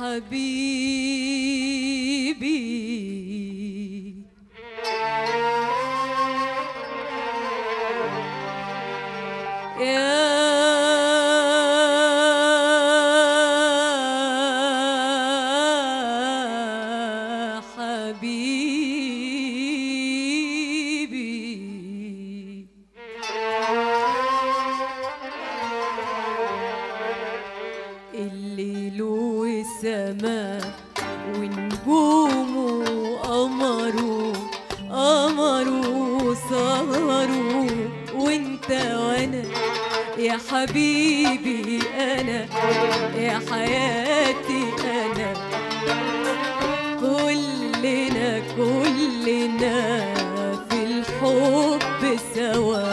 حبيبي يا حبيبي الليل والسماء ونجومه قمره قمره سهروا وانت وانا يا حبيبي انا يا حياتي انا كلنا كلنا في الحب سوا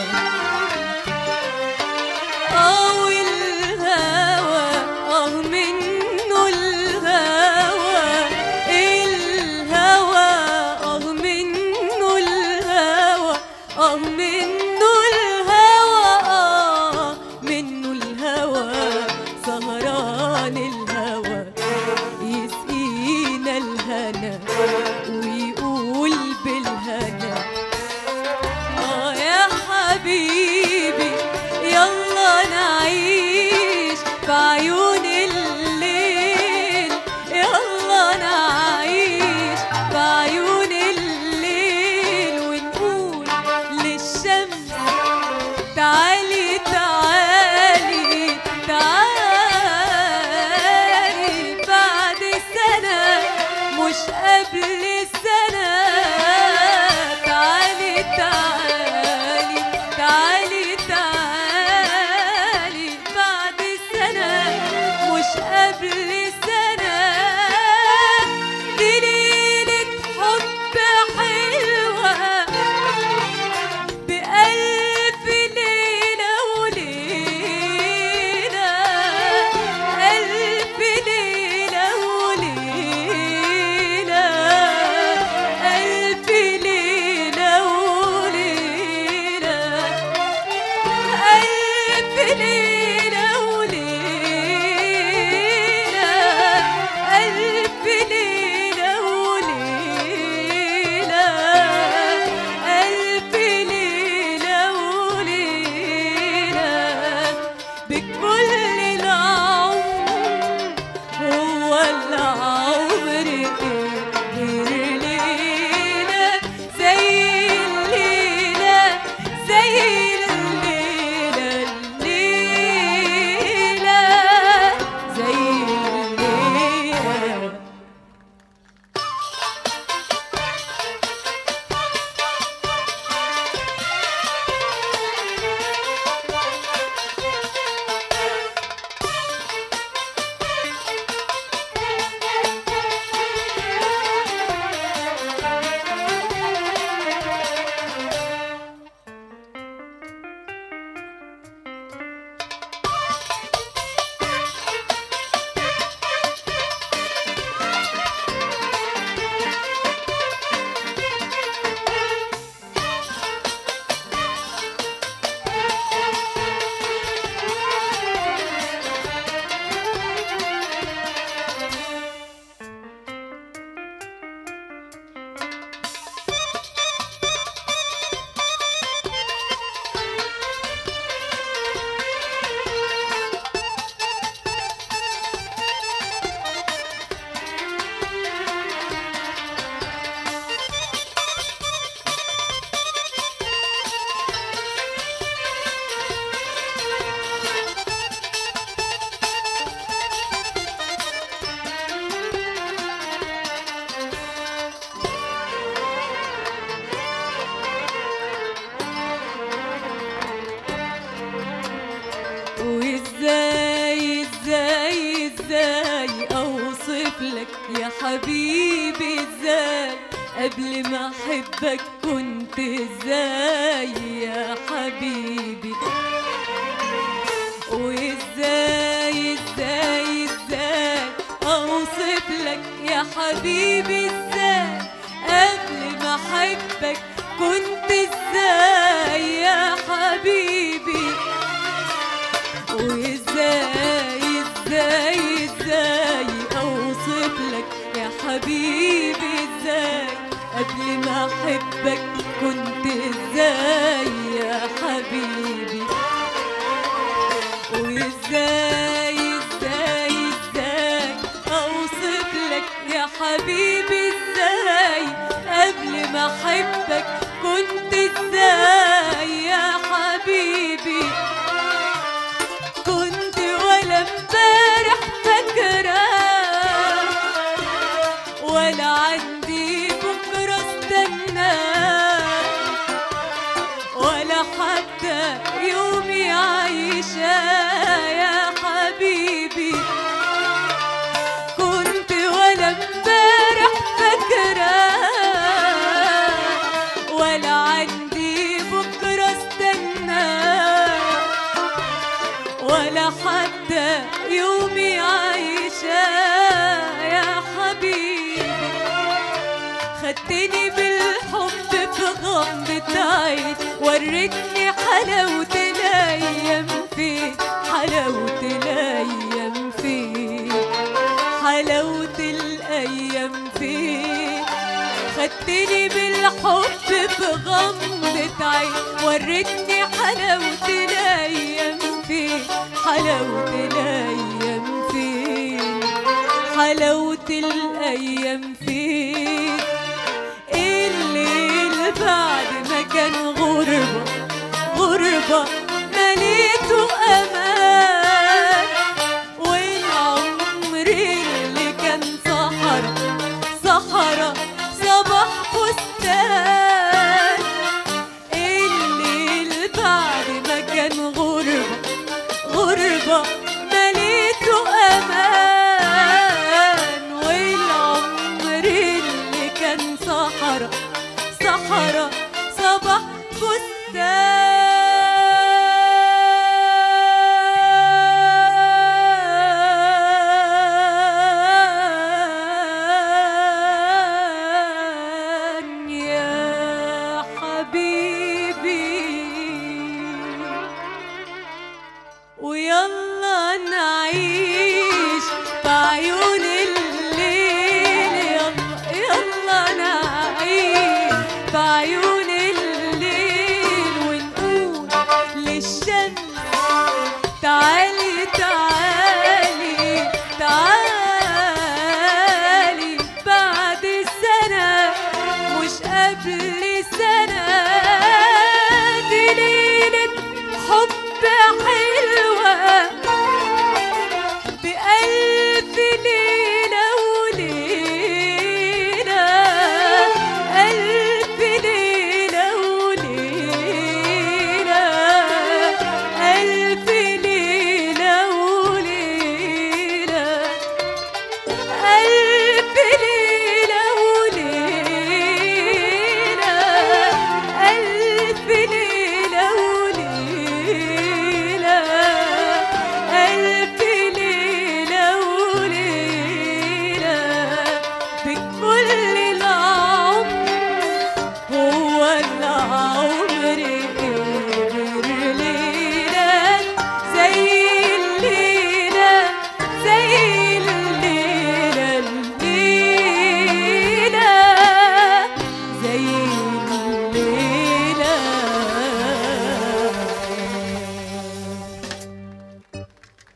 أو الهوى آه منه الهوى الهوى آه منه الهوى آه منه الهوى آه منه الهوى سهران الهوى يسقينا الهنا ويقول بالهنا آه يا حبيبي يلا نعيش في عيون الليل يلا نعيش في عيون الليل ونقول للشمس تعالي تعالي تعالي بعد سنة مش قبل سنة تعالي تعالي تعالي تعالي بعد سنة مش قبل سنة دي ليلة حب حلوة بألف ليلة وليلة ألف ليلة وليلة ألف ليلة وليلة ألف ليلة وليلة ألف ليلة وليلة ألف ليلة وليلة بكل العمر هو العمر غير ليلة زي الليلة زي الليلة الليلة زي الليلة وازاي ازاي ازاي اوصف لك يا حبيبي ازاي قبل ما احبك كنت ازاي يا حبيبي وازاي ازاي ازاي اوصف لك يا حبيبي ازاي قبل ما احبك كنت ازاي يا حبيبي وازاي ازاي ازاي اوصف قبل ما احبك كنت ازاي يا حبيبي وازاي ازاي ازاي اوصف لك يا حبيبي ازاي قبل ما احبك كنت ازاي يا حبيبي كنت ولا امبارح فاكره ولا عندي بكره استنى ولا حتى يومي عايشة يا حبيبي كنت ولا امبارح فاكرة ولا عندي بكرة استنى ولا حتى يومي عايشة يا حبيبي خدتني بالحب في غمضة عين وريتني حلاوة الأيام فين حلاوة الأيام فين حلاوة الأيام فين خدتني بالحب في غمضة عين وريتني حلاوة الأيام فين حلاوة الأيام فين حلاوة الأيام فين الليل بعد ما كان غربة غربة مليته أمان والعمر اللي كان صحرا صحرا صباح فستان الليل بعد ما كان غربة غربة مليته أمان والعمر اللي كان صحرا صحرا صباح فستان يا حبيبي ويلا نعيش بعيون الليل يلا يلا نعيش بعيون الليل ونقول للشمس تعالي تعالي تعالي بعد سنة مش قبل سنة دي ليلة حب حلوة بألف ليلة وليلة ألف ليلة وليلة ألف ليلة وليلة ألف ليلة وليلة ألف ليلة وليلة ألف ليلة وليلة بكل العمر هو العمر غير ليلة زي الليلة زي الليلة الليلة زي الليلة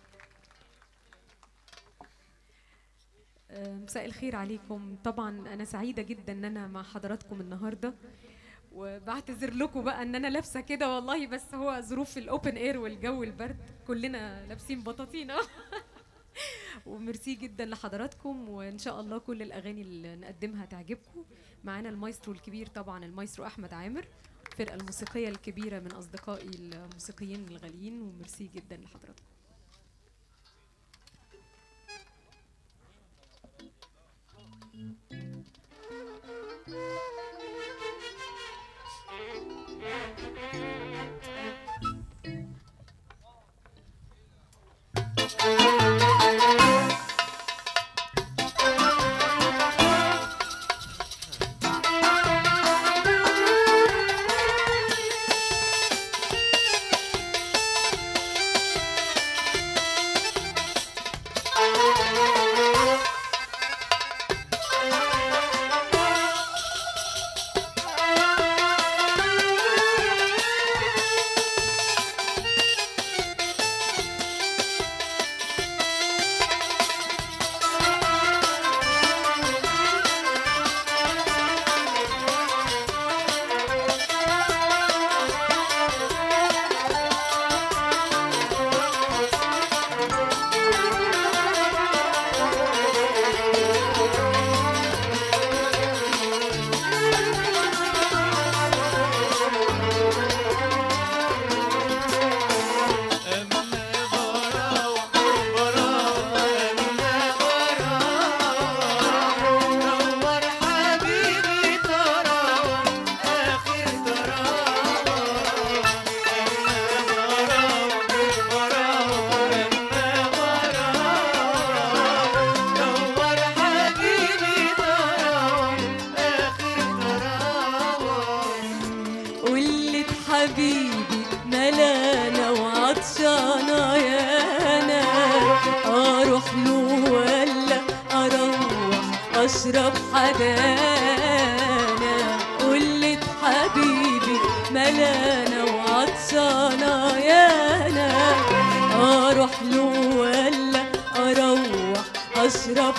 مساء الخير عليكم طبعا انا سعيده جدا ان انا مع حضراتكم النهارده وبعتذر لكم بقى ان انا لابسه كده والله بس هو ظروف الاوبن اير والجو البرد كلنا لابسين بطاطينا وميرسي جدا لحضراتكم وان شاء الله كل الاغاني اللي نقدمها تعجبكم معانا المايسترو الكبير طبعا المايسترو احمد عامر الفرقه الموسيقيه الكبيره من اصدقائي الموسيقيين الغاليين وميرسي جدا لحضراتكم حبيبي ملانة وعطشانة يا أنا أروح له ولا أروح أشرب حدانا قلت حبيبي ملانة وعطشانة يا أنا أروح له ولا أروح أشرب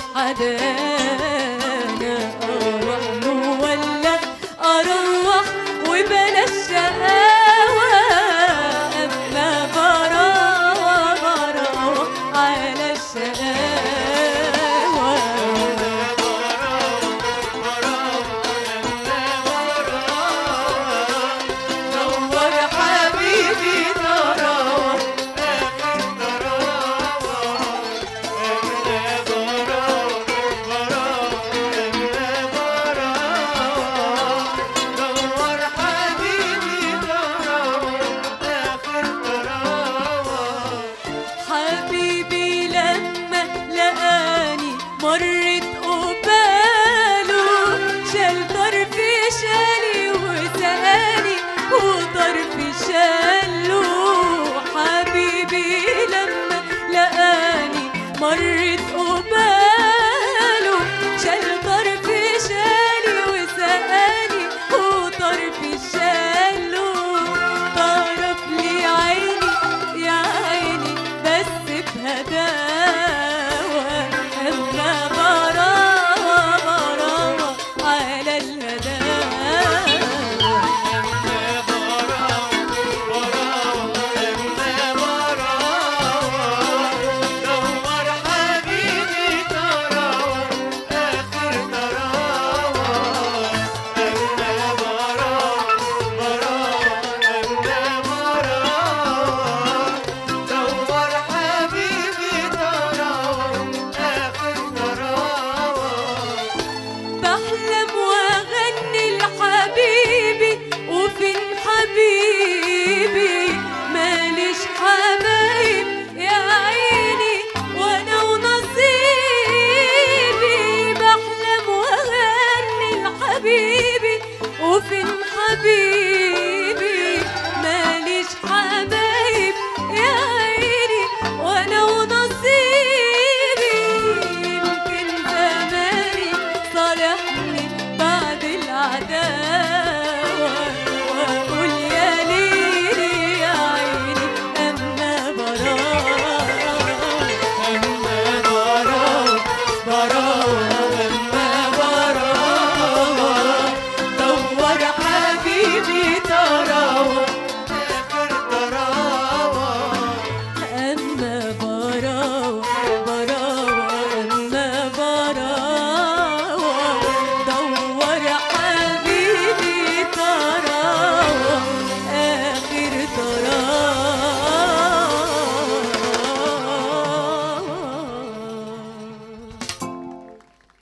حدانا أروح له ولا أروح وبلاش شقاوة أما براوة براوة على الشقاوة نور حبيبي تراوة حبيبي لما لقاني مرت قباله شال طرف شالي وسقاني وطرف شاله حبيبي لما لقاني مرت قباله شال طرف شالي وسقاني وطرف شاله طرف لي عيني يا عيني بس بهداوة أما براوة براوة على الهداوة بحلم واغني لحبيبي وفين حبيبي ماليش حبايب يا عيني وانا ونصيبي بحلم واغني لحبيبي وفين حبيبي ماليش حبايب يا عيني وانا ونصيبي يمكن زماني صالحني بعد العداوة واقول يا ليلي يا عيني اما براوة اما براوة براوة اما براوة دور حبيبي تراوة أما براوة براوة أما براوة دور حبيبي تراوة آخر تراوة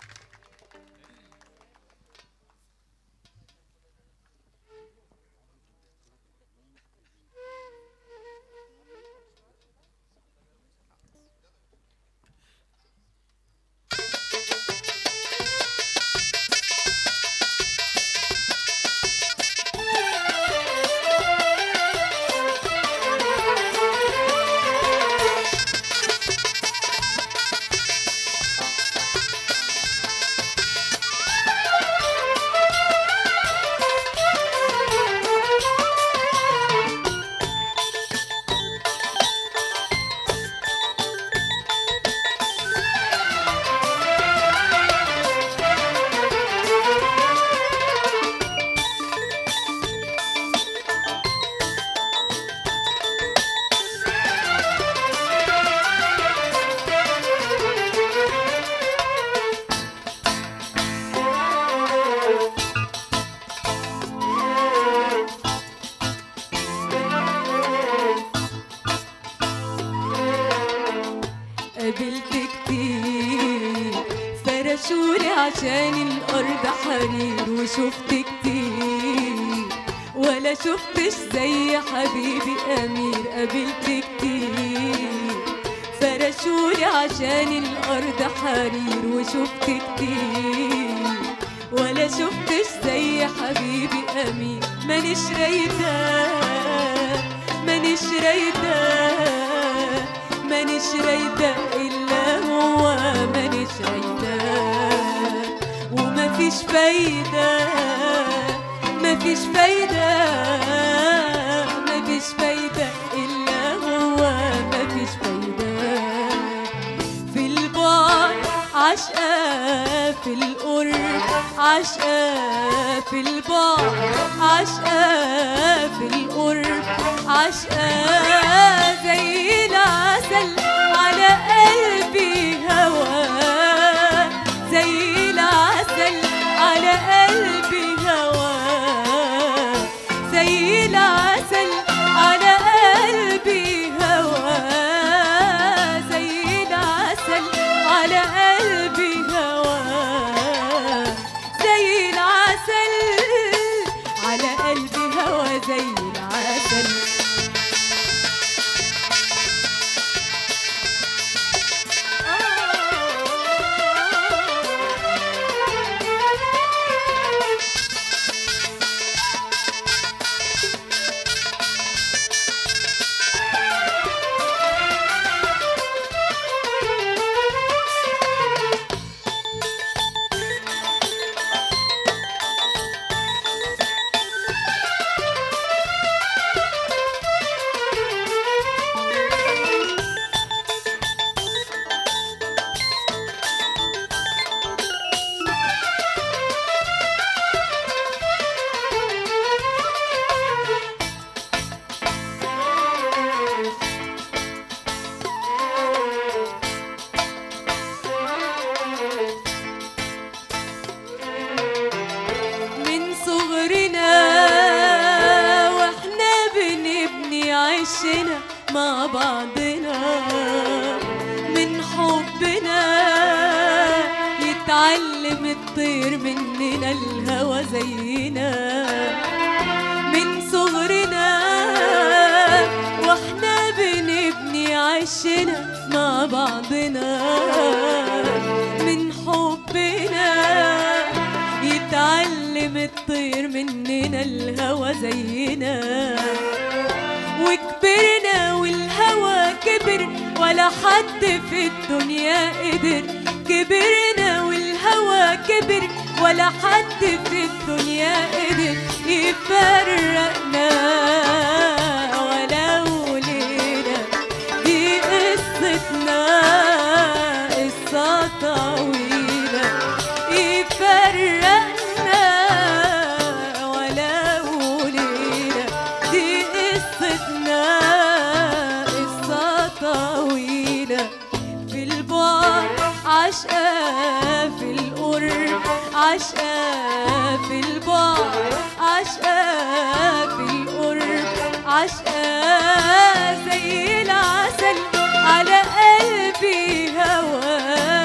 قابلت كتير فرشولي عشان الأرض حرير وشفت كتير ولا شفتش زي حبيبي أمير قابلت كتير فرشولي عشان الأرض حرير وشفت كتير ولا شفتش زي حبيبي أمير مانيش رايداه فايدة مفيش فايدة مفيش فايدة إلا هو مفيش فايدة في البعد عشقة في القرب عشقة في البعد عشقة في القرب عشقة زي العسل على قلبي هوا زي العسل على قلبي هوا زي العسل على قلبي هوا زي العسل على قلبي هوا زي العسل على قلبي هوا زي العسل من صغرنا واحنا بنبني عشنا مع بعضنا من حبنا يتعلم الطير مننا الهوى زينا من صغرنا واحنا بنبني عشنا مع بعضنا من حبنا يتعلم الطير مننا الهوى زينا وكبرنا والهوى كبر ولا حد في الدنيا قدر كبرنا والهوى كبر ولا حد في الدنيا قدر يفرقنا ولو ليلة دي قصتنا قصة طويلة يفرقنا ولو ليلة دي قصتنا قصة طويلة في البعد عشقة في القرب عشقة في البعد عشقة في القرب عشقة زي العسل على قلبي هوا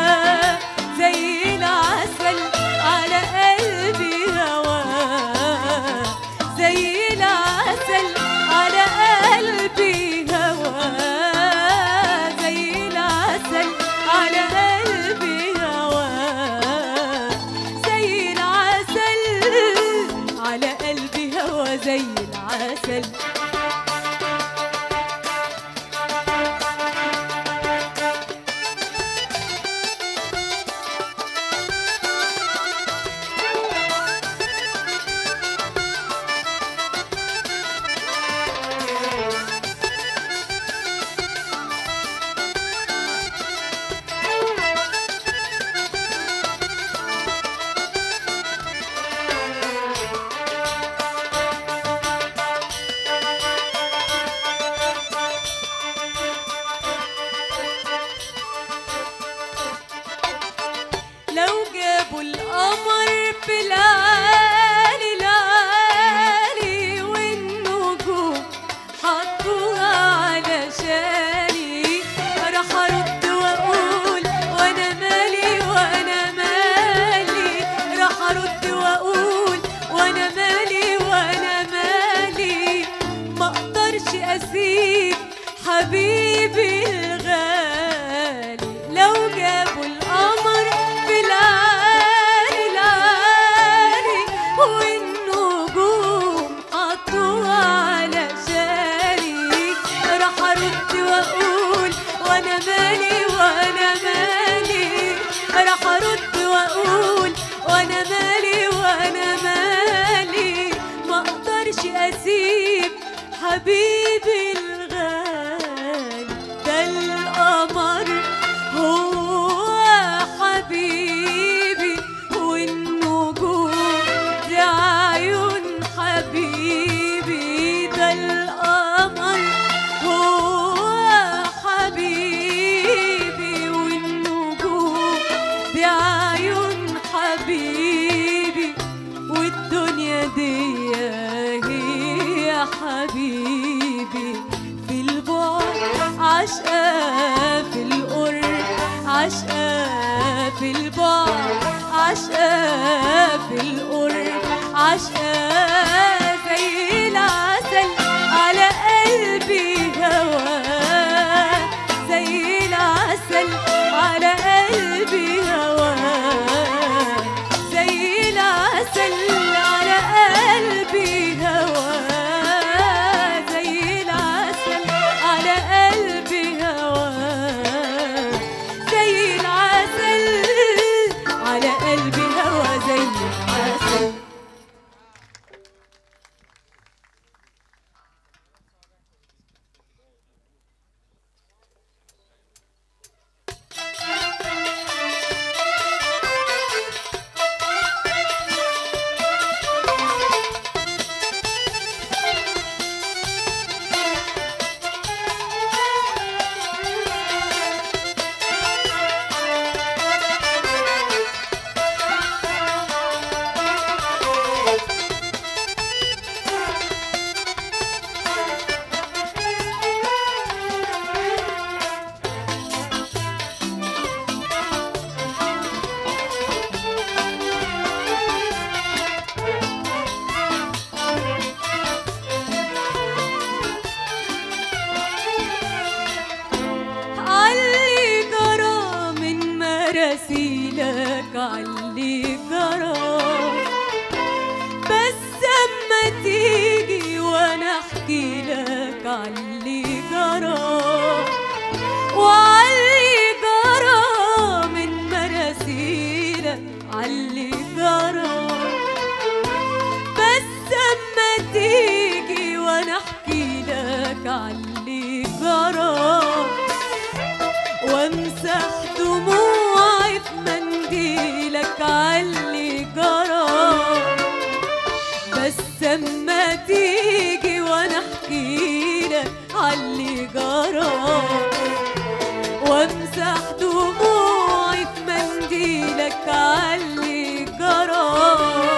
زي العسل على قلبي هوا زي العسل على قلبي هوا زي العسل على قلبي هوا زي العسل على قلبي هوا زي العسل لو جابوا القمر في العالي العالي والنجوم حطوها علشاني راح ارد واقول وانا مالي وانا مالي راح ارد واقول وانا مالي وانا مالي ما اقدرش اسيب حبيبي الغالي لو جابوا القمر في العالي العالي والنجوم حطوها علشاني راح ارد واقول وانا مالي وانا مالي راح ارد واقول وانا مالي حبيبي الغالي ده القمر هو حبيبي والنجوم دي عيون حبيبي ده القمر هو حبيبي والنجوم دي عيون حبيبي والدنيا دي هي حبيبي في البعد عشقة في القرب عشقة في البعد عشقة في القرب عشقة زي العسل على قلبي هواه زي العسل على قلبي هواه زي العسل على قلبي هواه زي العسل على قلبي هواه زي العسل على قلبي هوا زي العسل علي جرى من مراسيلك علي جرى بس اما تيجي وانا احكي لك علي جرى وعلي جرى من مراسيلك علي جرى بس اما تيجي وانا احكي لك علي جرى وامسح دموعي في منديلك علي جرى بس اما تيجي وانا احكي لك علي جرى وامسح دموعي في منديلك علي جرى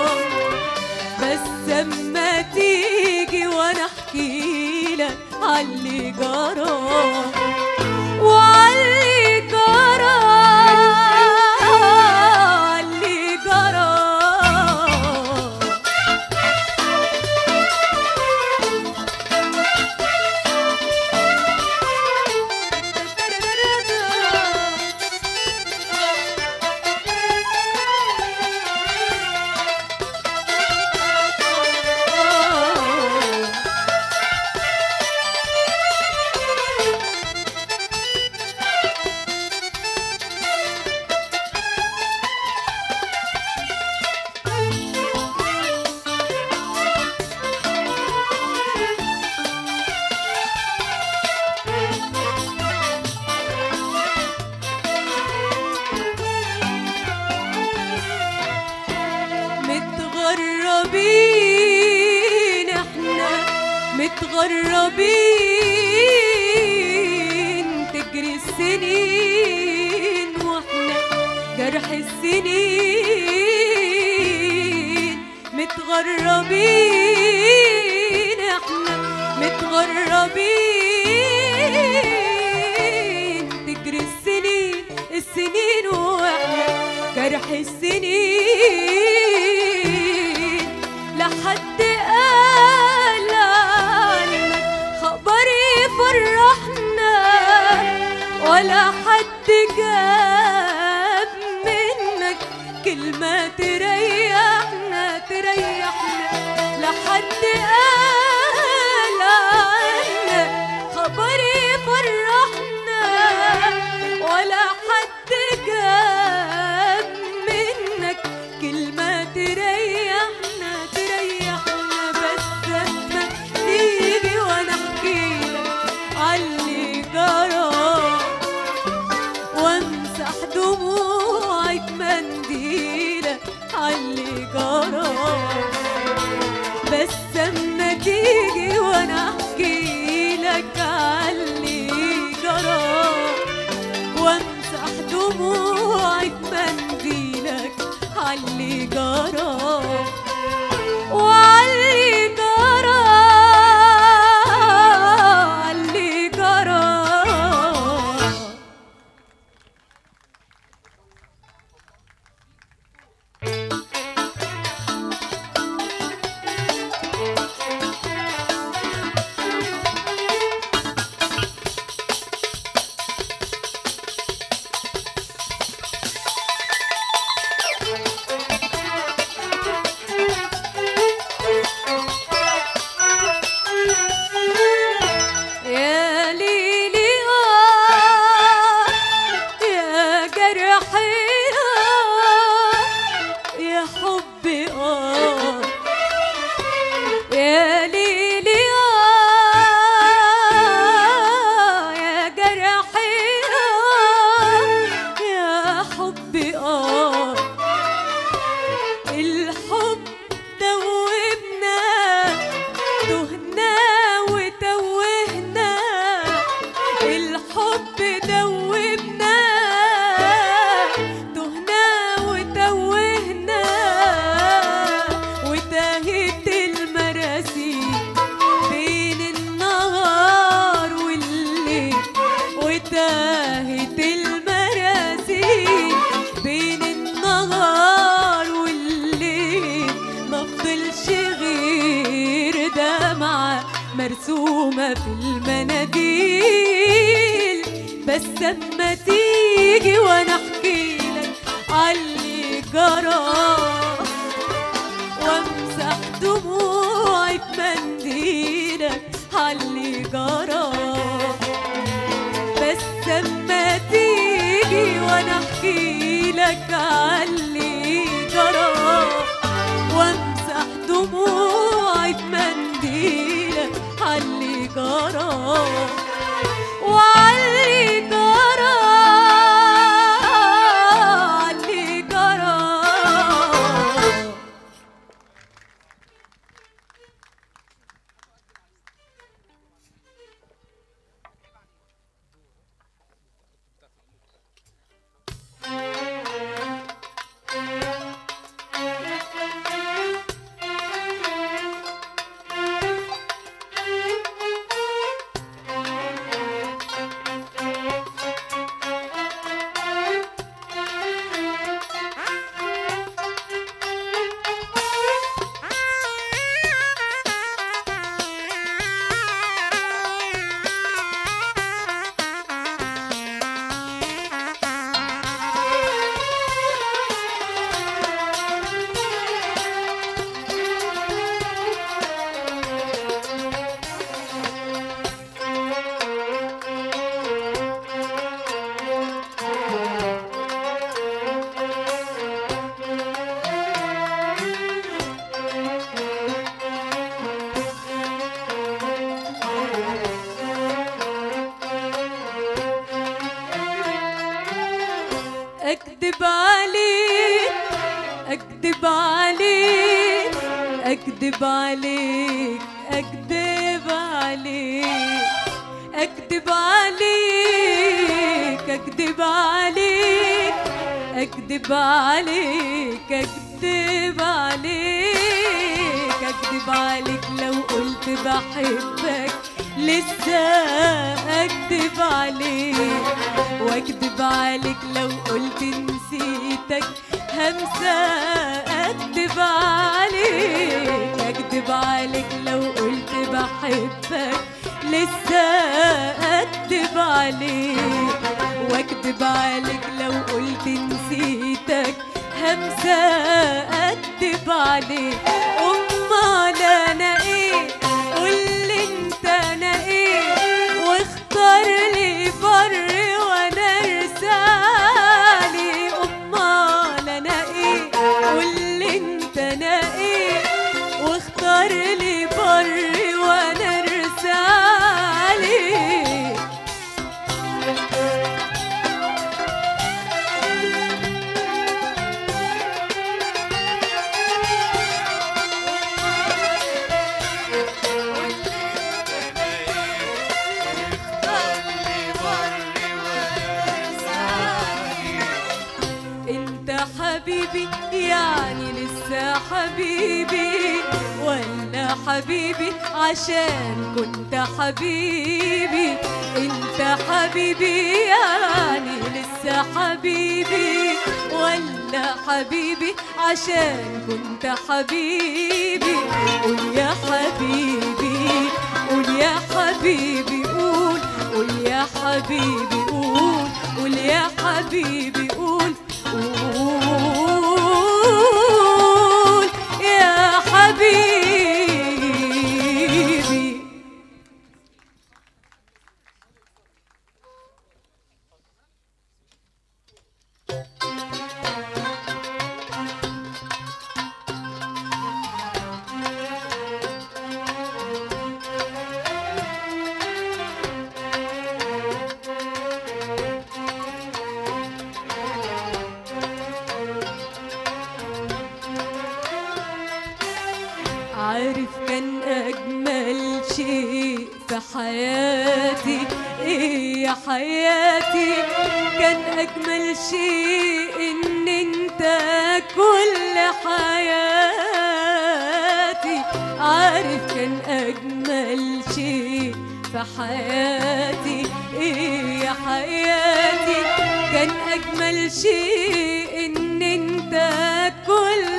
بس اما تيجي وانا احكي لك علي جرى وعلي جرى علي جرى متغربين احنا متغربين تجري السنين واحنا جرح السنين متغربين احنا متغربين تجري السنين السنين واحنا جرح السنين لحد قال عنك خبر يفرحنا ولا حد جاب منك كلمة تريحنا تريحنا لحد قال عنك خبر يفرحنا ولا حد جاب منك كلمة عاللي جرى وعلي جرى علي جرى يا ليلي آه يا جرحي آه يا حبي آه يا ليلي آه يا جرحي آه يا حبي آه الحب دوبنا تهنا وتوهنا الحب دوبنا تهنا وتوهنا وتاهت المراسي بين النهار والليل وتاهت المراسي بين النهار والليل مفضلش غير دمعة مرسومة في المناديل بس اما تيجي وانا احكي لك عاللي جرى وامسح دموعي في منديلك عاللي جرى بس اما تيجي وانا احكي لك عاللي جرى وامسح دموعي في منديلك عاللي جرى وعلي جرى علي جرى اكذب عليك اكذب عليك اكذب عليك اكذب عليك اكذب عليك اكذب عليك اكذب عليك اكذب عليك اكذب عليك لو قلت بحبك لسه اكذب عليك واكذب عليك لو قلت نسيتك همسة اكذب عليك اكذب عليك لو قلت بحبك لسه اكذب عليك واكذب عليك لو قلت نسيتك همسة اكذب عليك امال انا ايه قولي انت انا ايه واختار لي بر وانا ارسالي امال انا ايه قولي انت انا ايه واختار لي بر وانا ارسالي حبيبي يعني لسه حبيبي ولا حبيبي عشان كنت حبيبي انت حبيبي يعني لسه حبيبي ولا حبيبي عشان كنت حبيبي قول يا حبيبي قول يا حبيبي قول قول يا حبيبي قول قول يا حبيبي قول قول يا حبيبي عارف كان أجمل شيء في حياتي إيه يا حياتي كان أجمل شيء إن أنت كل حياتي عارف كان أجمل شيء في حياتي إيه يا حياتي كان أجمل شيء إن أنت كل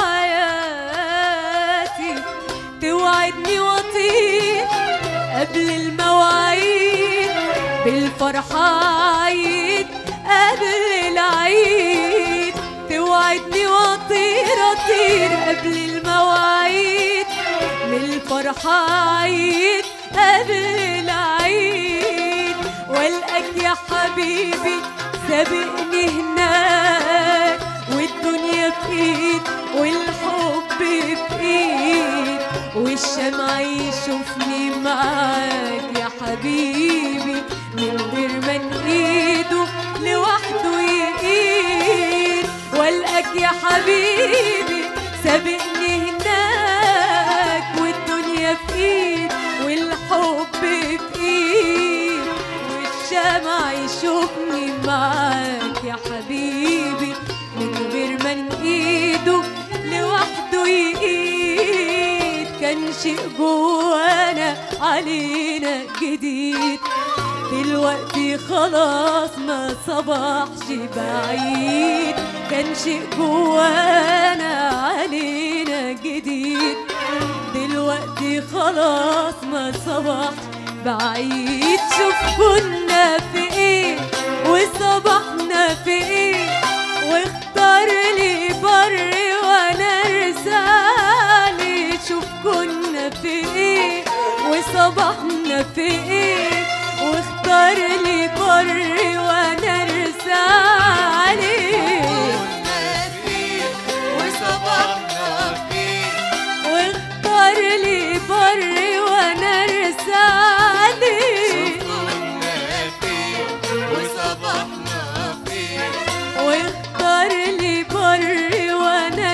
حياتي توعدني وطير قبل المواعيد بالفرحة عيد قبل العيد توعدني وطير أطير قبل المواعيد من الفرحة عيد قبل العيد والقاك يا حبيبي سابقني هناك والدنيا في ايد والحب في ايد والشمع يشوفني معاك يا حبيبي من غير ما ايده لوحده يقيد والقاك يا حبيبي سابقني هناك والدنيا في ايد والحب في ايد والشمع يشوفني معاك يا حبيبي من غير ما ايده لوحده يقيد كان شيء جوانا علينا جديد دلوقتي خلاص ما صبحش بعيد كان شيء جوانا علينا جديد دلوقتي خلاص ما صبحش بعيد شوف كنا في ايه وصبحنا في ايه واختار لي بر وانا رسالي شوف كنا في ايه وصبحنا في ايه واختار لي بر وانا رسالي وصبحنا فيه واختار لي بر وانا رسالي كنا فيه وصبحنا فيه واختار لي بر وانا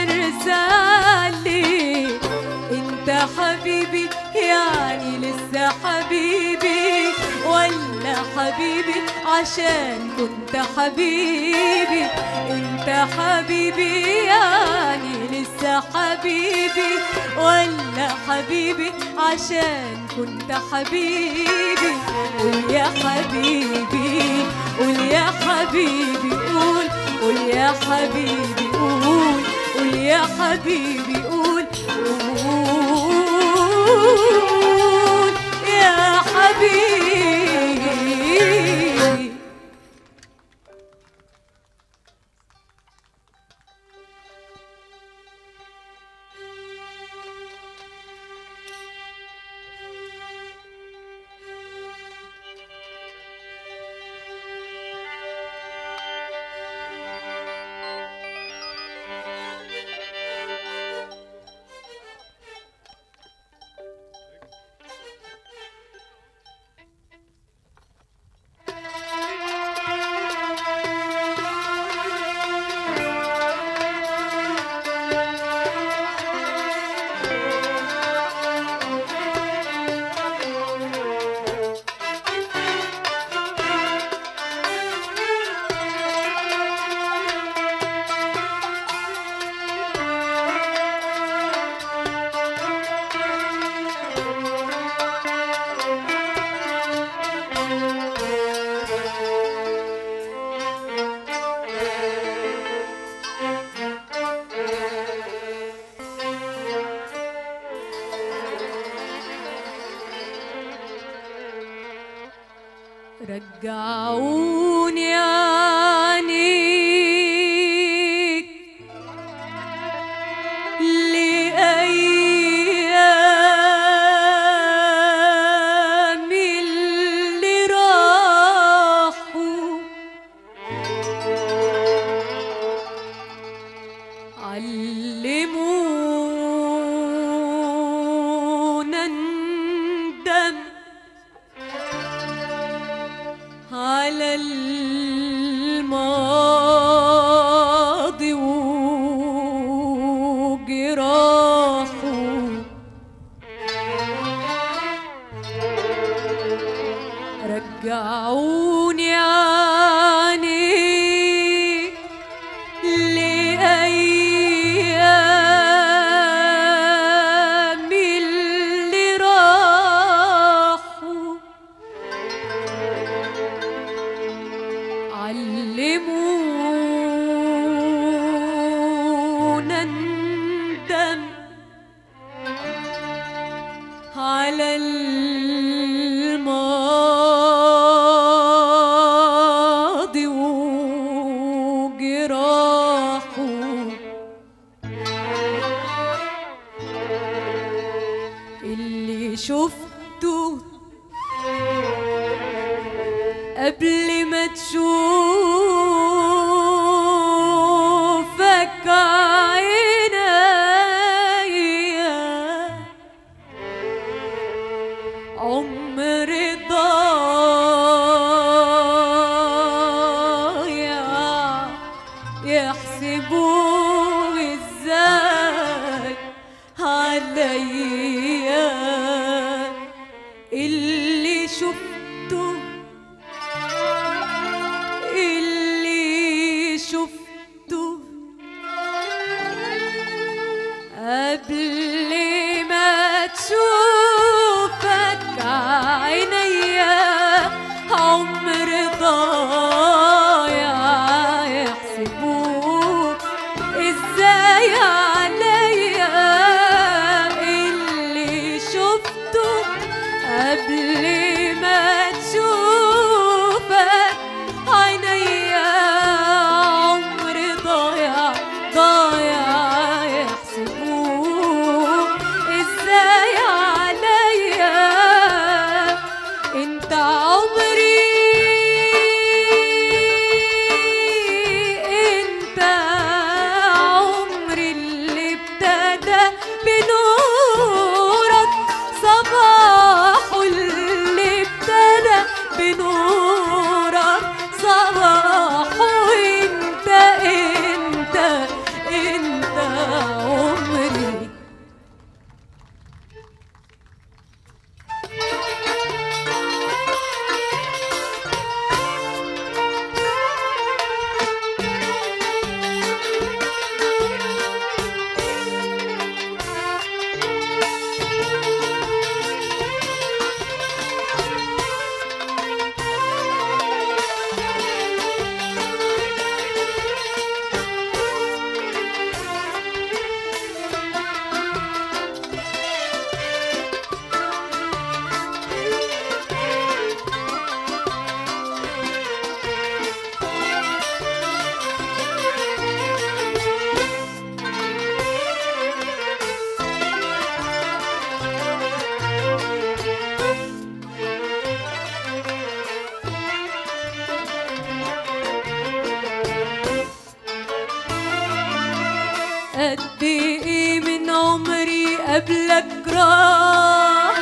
رسالي انت حبيبي يعني لسه حبيبي ولا حبيبي عشان كنت حبيبي انت حبيبي يعني لسه حبيبي ولا حبيبي عشان كنت حبيبي قول يا حبيبي قول يا حبيبي قول قول يا حبيبي قول قول يا حبيبي قول قول يا حبيبي رجعوني عنيك لأيام اللي راحوا علمونا ندم على الماضي وجراحه رجعوني عنيك لأيام اللي راحوا علمونا ندم على الماضي وجراحه اللي شفته قبل ما تشوفك عينيا عمر ضايع يحسبوه ازاي عليا اللي شفته اللي شفته قبل ما تشوفك عينيا عمر ضايع يحسبوك ازاي عليا اللي شفته قبل ما تشوفك عينيا عمر ضايع ضايع يحسبوك ازاي عليا انت عمري انت عمري اللي ابتدى بنورك صباح اللي ابتدى بنورك صباح انت انت انت عمري قد ايه من عمري قبلك راح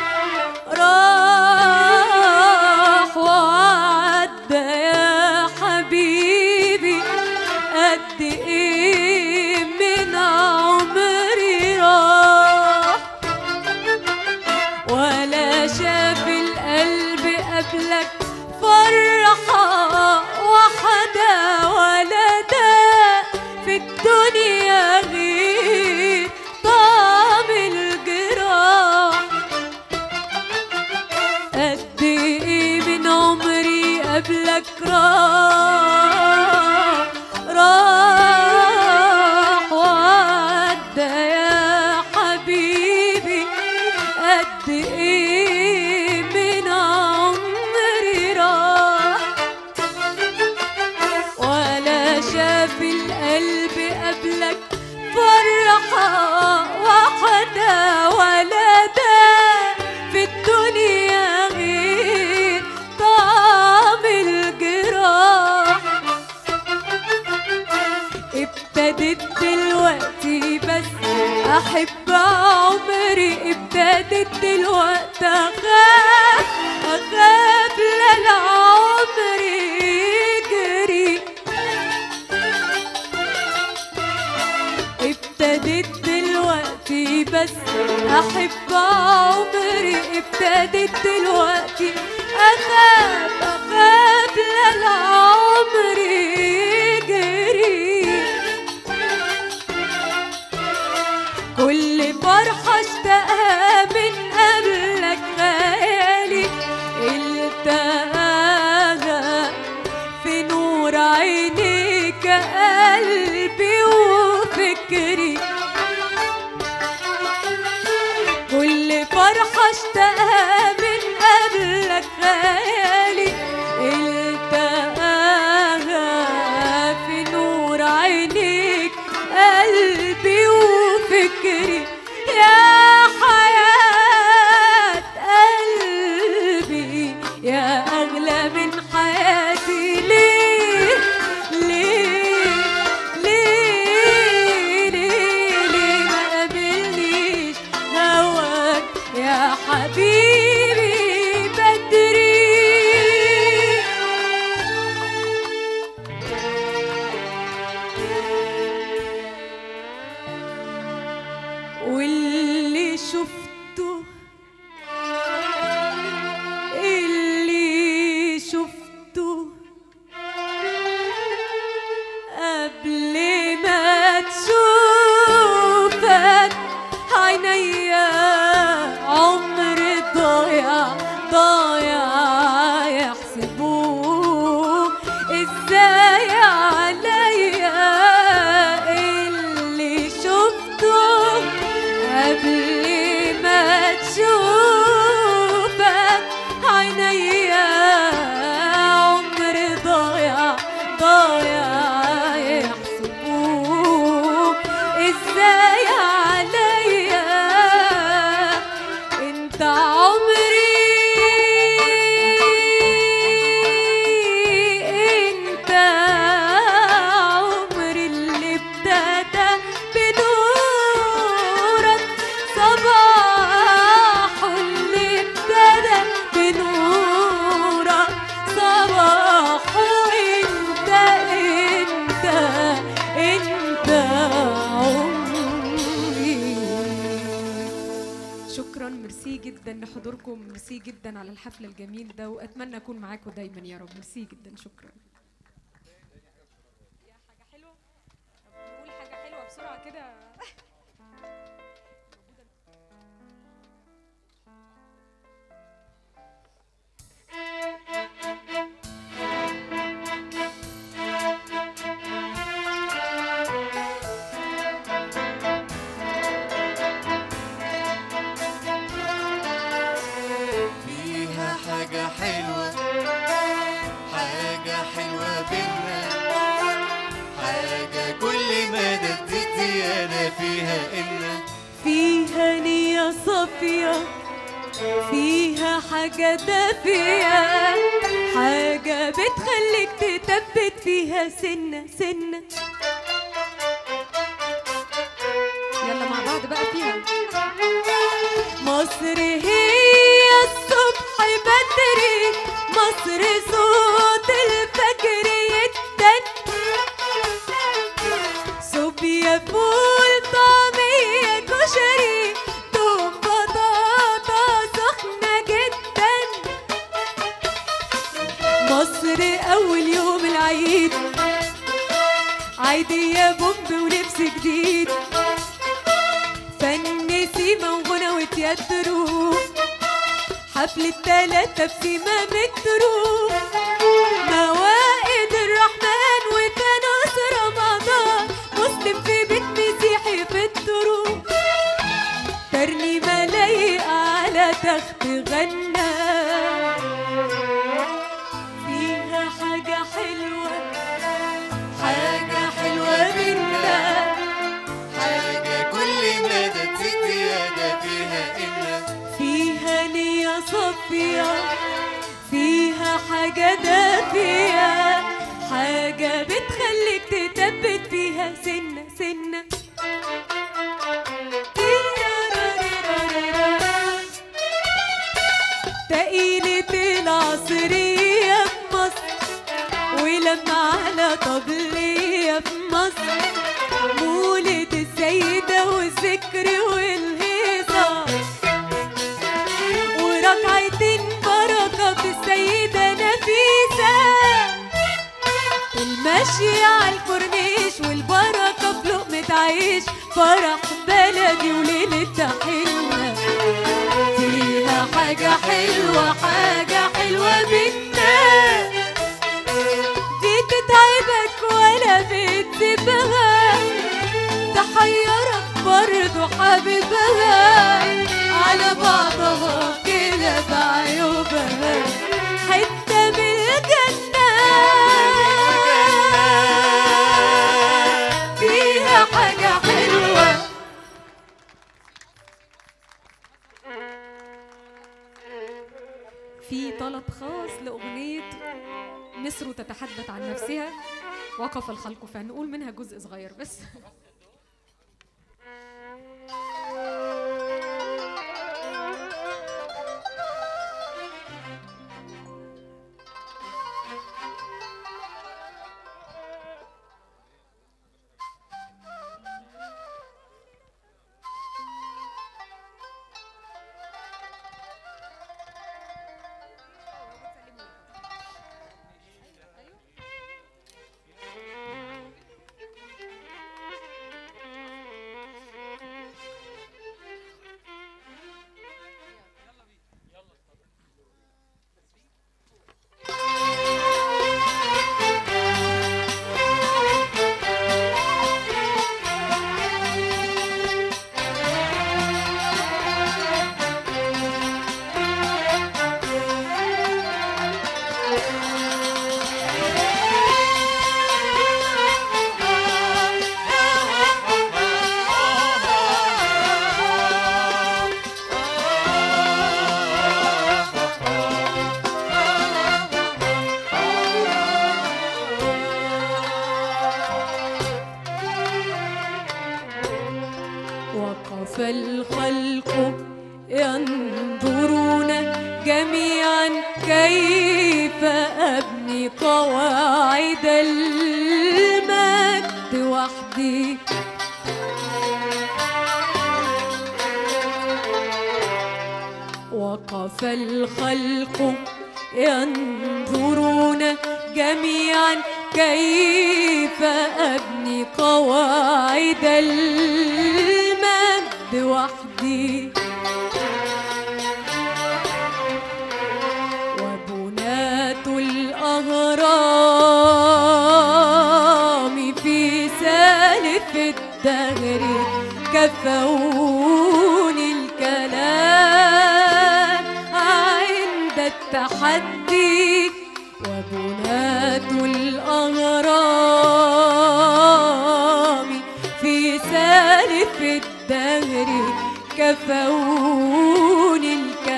راح وعدى يا حبيبي قد ايه من عمري راح ولا شاف القلب قبلك فرحة وحدة ولا ده في الدنيا غير طعم الجراح قد ايه من عمري قبلك راح راح وعدى يا حبيبي قد ايه من عمري راح احب عمري ابتدت دلوقتي اخاف اخاف لا العمر يجري ابتدت دلوقتي بس احب عمري ابتدت دلوقتي اخاف اخاف لا العمر يجري كل فرحة اشتقها من قبلك خيالي التقاها في نور عينيك قلبي وفكري كل فرحة اشتقها من قبلك خيالي التقاها في نور عينيك قلبي وفكري يا حياة قلبي يا أغلى من حياتي ليه ليه ليه ليه ليه ما قابلنيش هواك يا حبيبي بدري واللي شفته اللي شفته قبل ما تشوفك عينيا عمر ضايع ضايع يحسبوه ازاي عليا اللي شفته قبل ما تشوفك عينيا عمر ضايع ضايع يحسبوه ازاي عليا انت عمري انت عمري اللي ابتدى بنورك صباح اللي ابتدى بنورك صباح انت انت انت عمري شكرا ميرسي جدا لحضوركم ميرسي جدا على الحفل الجميل ده واتمنى اكون معاكم دايما يا رب ميرسي جدا شكرا حاجه حلوه نقول حاجه حلوه بسرعه كده فيها حاجة حلوة حاجة حلوة بينا حاجة كل ما تزيد زيادة فيها إن فيها نية صافية فيها حاجة دافية حاجة بتخليك تثبت فيها سنة سنة يلا مع بعض بقى فيها مصر هي الصبح بدري مصر صوت الفجر يتن صوبيا فول طعمية كشري توم بطاطا سخنة جدا مصر أول يوم العيد عيدية بومب ولبس جديد فن سيما وغنى وتياترو حفلة تلاتة بسيما مترو موائد الرحمن وفانوس رمضان مسلم في بيت مسيحي في الدروب ترنيمة لايقة على تخت غنى فيها حاجة حلوة حاجة حلوة بينا حاجة كل ما تزيد زيادة فيها إن فيها نية صافية فيها حاجة دافية حاجة بتخليك تثبت فيها سنة سنة ليلة العصرية في مصر ولما على طبلية في مصر مولد السيدة والذكر والهيصة وركعتين بركة في السيدة نفيسة المشي على الكورنيش والبركة في لقمة عيش فرح بلدي وليلة حلوة فيها حاجة حلوة حاجة حلوة بينا دي تتعبك ولا بتسيبها تحيرك برضو حبيبها على بعضها كده بعيوبها حتة من الجنة فيها حاجة حلوة في طلب خاص لأغنية مصر تتحدث عن نفسها وقف الخلق فنقول منها جزء صغير بس وقف الخلق ينظرون جميعا كيف أبني قواعد المجد وحدي وقف الخلق ينظرون جميعا كيف أبني قواعد المجد وحدي وبناة الأهرام في سالف الدهر كفوني الكلام عند التحدي وبناة الأهرام في سالف الدهر كفوني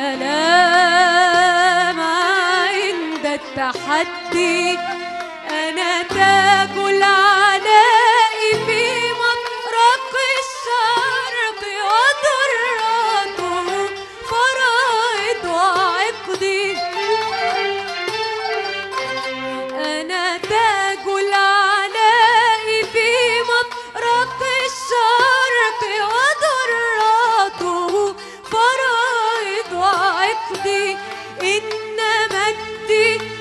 الكلام عند التحدي أنا تاج العلاء في مطرق الشرق وذراته فرائض وعقدي أنا تاج العلاء في مطرق الشرق وذراته فرائض وعقدي إن مجدي